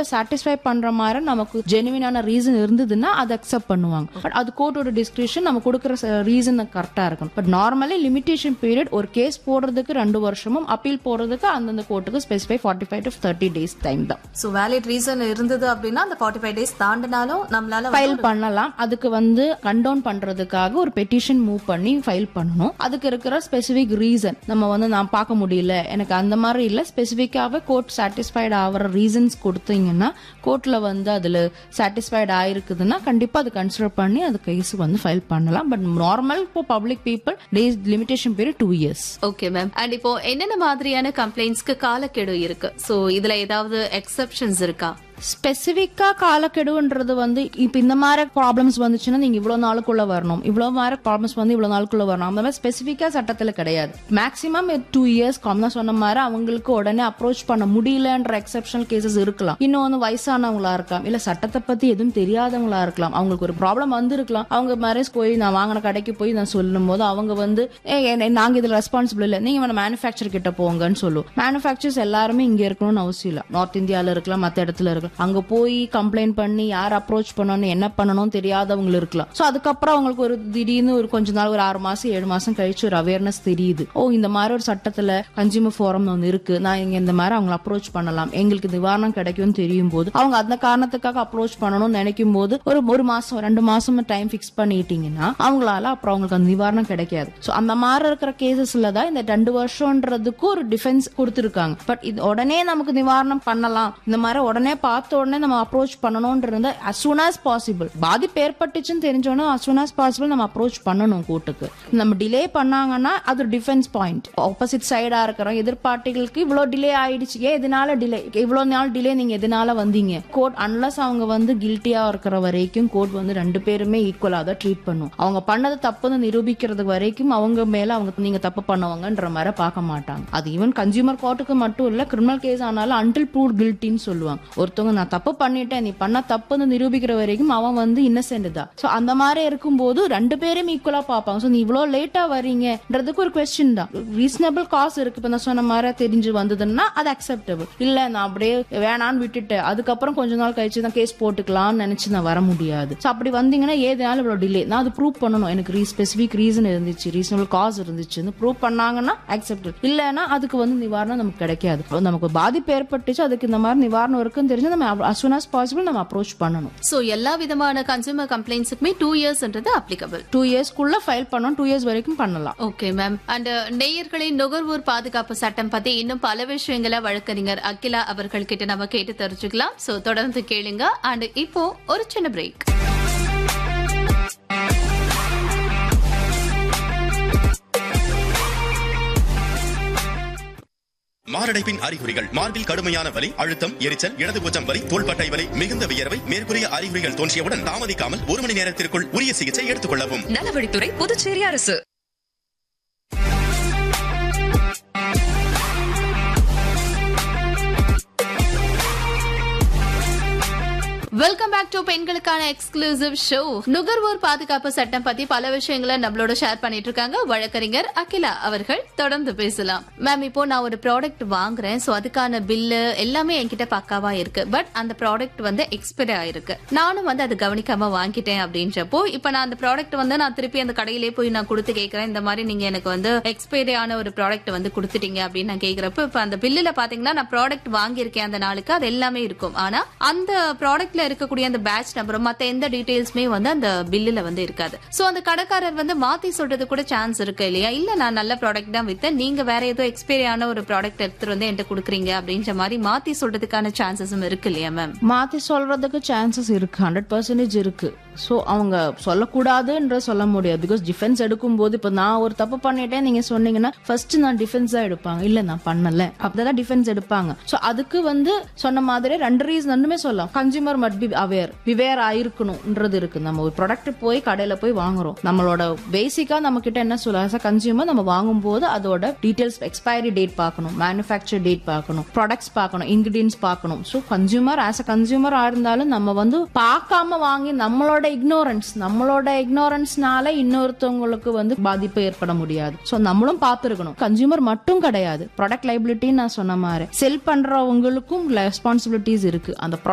கோர்ட்டை சாட்டிஸ்ஃபை பண்ற மாதிரி நமக்கு ஜெனுவினான ரீசன் இருந்ததுன்னா அதை அக்செப்ட் பண்ணுவாங்க பட் அது கோர்ட்டோட டிஸ்கிரிப்ஷன் நம்ம கொடுக்குற ரீசன் கரெக்டா இருக்கணும் பட் நார்மலி லிமிடேஷன் பீரியட் ஒரு கேஸ் போடுறதுக்கு ரெண்டு வருஷமும் அப்பீல் போடுறதுக்கு அந்தந்த கோர்ட்டுக்கு specify forty five to thirty days time தான் சோ வேலிட் ரீசன் இருந்தது அப்படின்னா அந்த ஃபார்ட்டி ஃபைவ் டேஸ் தாண்டினாலும் நம்மளால வந்து ஃபைல் பண்ணலாம் அதுக்கு வந்து கண்டவுன் பண்றதுக்காக ஒரு பெட்டிஷன் மூவ் பண்ணி ஃபைல் பண்ணணும் அதுக்கு இருக்கிற ஸ்பெசிபிக் ரீசன் நம்ம வந்து நான் பார்க்க முடியல எனக்கு அந்த மாதிரி இல்ல ஸ்பெசிஃபிக்காவே கோர்ட் சாட்டிஸ்ஃபைட் ஆகிற ரீசன்ஸ் கொடுத்தீங்கன்னா கோர்ட்ல வந்து அதுல சாட்டிஸ்ஃபைட் ஆயிருக்குதுன்னா கண்டிப்பா அது கன்சிடர் பண்ணி அது கேஸ் வந்து ஃபைல் பண்ணலாம் பட் நார்மல் இப்போ public people days limitation period two years okay ma'am and இப்போ என்னென்ன மாதிரியான கம்ப்ளைண்ட்ஸ்க்கு காலக்கெடு இருக்கு சோ இதுல ஏதாவது எக்ஸெப்ஷன்ஸ் இருக்கா ஸ்பெசிஃபிக்கா காலக்கெடுன்றது வந்து இப்ப இந்த மாதிரி ப்ராப்ளம்ஸ் வந்துச்சுன்னா நீங்க இவ்வளவு நாளுக்குள்ள வரணும் இவ்வளவு மாதிரி ப்ராப்ளம்ஸ் வந்து இவ்வளவு நாளுக்குள்ள வரணும் அந்த மாதிரி ஸ்பெசிஃபிக்கா சட்டத்துல கிடையாது மேக்ஸிமம் டூ இயர்ஸ் காமனா சொன்ன மாதிரி அவங்களுக்கு உடனே அப்ரோச் பண்ண முடியலன்ற எக்ஸெப்ஷனல் கேசஸ் இருக்கலாம் இன்னொன்னு வயசானவங்களா இருக்கலாம் இல்ல சட்டத்தை பத்தி எதுவும் தெரியாதவங்களா இருக்கலாம் அவங்களுக்கு ஒரு ப்ராப்ளம் வந்திருக்கலாம் அவங்க மேரேஜ் போய் நான் வாங்கின கடைக்கு போய் நான் சொல்லும் போது அவங்க வந்து "ஏய், என்ன- நாங்க இதுல ரெஸ்பான்சிபிள் இல்ல நீங்க வேணா மேனுஃபேக்சர் கிட்ட போங்கன்னு சொல்லுவோம் மேனுஃபேக்சர்ஸ் எல்லாருமே இங்க இருக்கணும்னு அவசியம் இல்ல நார்த் இந்தியால இருக்கலாம் மத்த இடத்துல இருக்கலாம் அங்க போய் கம்ப்ளைண்ட் பண்ணி யார் அப்ரோச் பண்ணணும் என்ன பண்ணணும் தெரியாதவங்க இருக்கலாம் சோ அதுக்கப்புறம் அவங்களுக்கு ஒரு திடீர்னு ஒரு கொஞ்ச நாள் ஒரு ஆறு மாசம் ஏழு மாசம் கழிச்சு ஒரு அவேர்னஸ் தெரியுது ஓ இந்த மாதிரி ஒரு சட்டத்துல கன்சியூமர் ஃபோரம் ஒன்று இருக்கு நான் இங்க இந்த மாதிரி அவங்களை அப்ரோச் பண்ணலாம் எங்களுக்கு நிவாரணம் கிடைக்கும்னு தெரியும் போது அவங்க அந்த காரணத்துக்காக அப்ரோச் பண்ணணும்னு நினைக்கும் போது ஒரு ஒரு மாசம் ரெண்டு மாசம் டைம் ஃபிக்ஸ் பண்ணிட்டீங்கன்னா அவங்களால அப்புறம் அவங்களுக்கு அந்த நிவாரணம் கிடைக்காது சோ அந்த மாதிரி இருக்கிற கேசஸ்ல தான் இந்த ரெண்டு வருஷம்ன்றதுக்கு ஒரு டிஃபென்ஸ் கொடுத்துருக்காங்க பட் இது உடனே நமக்கு நிவாரணம் பண்ணலாம் இந்த மாதிரி உடனே பார்த்த உடனே நம்ம அப்ரோச் பண்ணணும்ன்றது as soon as பாசிபிள் பாதிப்பு ஏற்பட்டுச்சுன்னு தெரிஞ்சோன்னா as soon as பாசிபிள் நம்ம அப்ரோச் பண்ணணும் கோர்ட்டுக்கு நம்ம டிலே பண்ணாங்கன்னா அது டிஃபென்ஸ் பாயிண்ட் ஆப்போசிட் சைடா இருக்கிறோம் எதிர்பார்ட்டிகளுக்கு இவ்வளவு டிலே ஆயிடுச்சு ஏன் எதனால டிலே இவ்வளவு நாள் டிலே நீங்க எதனால வந்தீங்க கோர்ட் அன்லஸ் அவங்க வந்து கில்ட்டியா இருக்கிற வரைக்கும் கோர்ட் வந்து ரெண்டு பேருமே ஈக்குவலா தான் ட்ரீட் பண்ணும் அவங்க பண்ணது தப்புன்னு நிரூபிக்கிறது வரைக்கும் அவங்க மேல அவங்க நீங்க தப்பு பண்ணுவாங்கன்ற மாதிரி பார்க்க மாட்டாங்க அது ஈவன் கன்சியூமர் கோர்ட்டுக்கு மட்டும் இல்ல கிரிமினல் கேஸ் ஆனாலும் அன்டில் ப்ரூவ் கில்ட்டின்னு சொல்லுவாங்க ஒருத்தவங்க நான் தப்பு பண்ணிட்டேன் நீ பண்ண தப்புன்னு நிரூபிக்கிற வரைக்கும் அவன் வந்து இன்னசென்ட் தான் சோ அந்த மாதிரி இருக்கும்போது ரெண்டு பேரும் ஈக்குவலா பார்ப்பாங்க சோ நீ இவ்வளவு லேட்டா வரீங்கன்றதுக்கு ஒரு கொஸ்டின் தான் ரீசனபிள் காசு இருக்கு இப்ப நான் சொன்ன மாதிரி தெரிஞ்சு வந்ததுன்னா அது அக்செப்டபிள் இல்ல நான் அப்படியே வேணான்னு விட்டுட்டேன் அதுக்கப்புறம் கொஞ்ச நாள் கழிச்சு தான் கேஸ் போட்டுக்கலாம்னு நினைச்சு நான் வர முடியாது சோ அப்படி வந்தீங்கன்னா ஏதனால இவ்வளவு டிலே நான் அது ப்ரூவ் பண்ணணும் எனக்கு ரீ ஸ்பெசிபிக் ரீசன் இருந்துச்சு ரீசனபிள் காஸ் இருந்துச்சுன்னு ப்ரூவ் பண்ணாங்கன்னா அக்செப்டபிள் இல்லைன்னா அதுக்கு வந்து நிவாரணம் நமக்கு கிடைக்காது அப்போ நமக்கு பாதிப்பு ஏற்பட்டுச்சு அதுக்கு இந்த மாதிரி நிவாரணம் இருக்குன்னு தெரிஞ்சு நம்ம as soon as possible நம்ம அப்ரோச் பண்ணணும் சோ எல்லா விதமான கன்சூமர் கம்ப்ளைண்ட்ஸுக்குமே டூ இயர்ஸ்ன்றது அப்ளிகபிள் டூ இயர்ஸ்க்குள்ள ஃபைல் பண்ணணும் டூ இயர்ஸ் வரைக்கும் பண்ணலாம் ஓகே மேம் அண்ட் நேயர்களின் நுகர்வோர் பாதுகாப்பு சட்டம் பத்தி இன்னும் பல விஷயங்களை வழக்கறிஞர் அகிலா அவர்கள் கிட்ட நம்ம கேட்டு தெரிஞ்சுக்கலாம் சோ தொடர்ந்து கேளுங்க அண்ட் இப்போ ஒரு சின்ன பிரேக் மாரடைப்பின் அறிகுறிகள் மார்பில் கடுமையான வலி அழுத்தம் எரிச்சல் இடதுபூச்சம் வலி தோள்பட்டை வலி மிகுந்த வியர்வை மேற்கூறிய அறிகுறிகள் தோன்றியவுடன் தாமதிக்காமல் ஒரு மணி நேரத்திற்குள் உரிய சிகிச்சை எடுத்துக் கொள்ளவும் நலவழித்துறை புதுச்சேரி அரசு வெல்கம் பேக் டு பெண்களுக்கான எக்ஸ்க்ளூசிவ் ஷோ நுகர்வோர் பாதுகாப்பு சட்டம் பத்தி பல விஷயங்களை நம்மளோட ஷேர் பண்ணிட்டு இருக்காங்க வழக்கறிஞர் அகிலா அவர்கள் தொடர்ந்து பேசலாம் மேம் இப்போ நான் ஒரு ப்ராடக்ட் வாங்குறேன் சோ அதுக்கான பில்லு எல்லாமே என்கிட்ட பக்காவா இருக்கு பட் அந்த ப்ராடக்ட் வந்து எக்ஸ்பைரி ஆயிருக்கு நானும் வந்து அது கவனிக்காம வாங்கிட்டேன் அப்படின்றப்போ இப்போ நான் அந்த ப்ராடக்ட் வந்து நான் திருப்பி அந்த கடையிலே போய் நான் கொடுத்து கேட்கறேன் இந்த மாதிரி நீங்க எனக்கு வந்து எக்ஸ்பைரி ஆன ஒரு ப்ராடக்ட் வந்து கொடுத்துட்டீங்க அப்படின்னு நான் கேக்குறப்ப இப்ப அந்த பில்லுல பாத்தீங்கன்னா நான் ப்ராடக்ட் வாங்கியிருக்கேன் அந்த நாளுக்கு அது எல்லாமே இருக்கும் ஆனா அந்த ப்ராடக்ட்ல இருக்கக்கூடிய அந்த பேட்ச் நம்பரும் மத்த எந்த டீடைல்ஸுமே வந்து அந்த பில்லுல வந்து இருக்காது சோ அந்த கடைக்காரர் வந்து மாத்தி சொல்றது கூட சான்ஸ் இருக்கு இல்லையா இல்ல நான் நல்ல ப்ராடக்ட் தான் வித்தேன் நீங்க வேற ஏதோ எக்ஸ்பைரி ஆன ஒரு ப்ராடக்ட் எடுத்துட்டு வந்து என்கிட்ட கொடுக்குறீங்க அப்படின்ற மாதிரி மாத்தி சொல்றதுக்கான சான்சஸும் இருக்கு இல்லையா மேம் மாத்தி சொல்றதுக்கு சான்சஸ் இருக்கு ஹண்ட்ரட் பர்சன்டேஜ் இருக்கு ஸோ அவங்க சொல்லக்கூடாதுன்ற சொல்ல முடியாது பிகாஸ் டிஃபென்ஸ் எடுக்கும்போது இப்போ நான் ஒரு தப்பு பண்ணிட்டேன் நீங்க சொன்னீங்கன்னா ஃபர்ஸ்ட் நான் டிஃபென்ஸ் தான் எடுப்பாங்க இல்ல நான் பண்ணல அப்படிதான் டிஃபென்ஸ் எடுப்பாங்க ஸோ அதுக்கு வந்து சொன்ன மாதிரி ரெண்டு ரீசன் ரெண்டுமே சொல்லலாம் கன்சியூமர் மட் பி அவேர் விவேர் ஆயிருக்கணும்ன்றது இருக்கு நம்ம ஒரு ப்ராடக்ட் போய் கடையில போய் வாங்குறோம் நம்மளோட பேசிக்கா நம்ம கிட்ட என்ன சொல்ல ஆஸ் கன்சியூமர் நம்ம வாங்கும்போது அதோட டீடைல்ஸ் எக்ஸ்பைரி டேட் பார்க்கணும் மேனுஃபேக்சர் டேட் பார்க்கணும் ப்ராடக்ட்ஸ் பார்க்கணும் இன்கிரீடியன்ஸ் பார்க்கணும் so consumer as a consumer இருந்தாலும் நம்ம வந்து பார்க்காம வாங்கி நம்மளோட இக்னோரன்ஸ் நம்மளோட இக்னோரன்ஸ்னால இன்னொருத்தவங்களுக்கு வந்து பாதிப்பு ஏற்பட முடியாது ஸோ நம்மளும் பார்த்துருக்கணும் கன்சியூமர் மட்டும் கிடையாது ப்ராடக்ட் லைபிலிட்டின்னு நான் சொன்ன மாதிரி செல் பண்றவங்களுக்கும் ரெஸ்பான்சிபிலிட்டிஸ் இருக்கு அந்த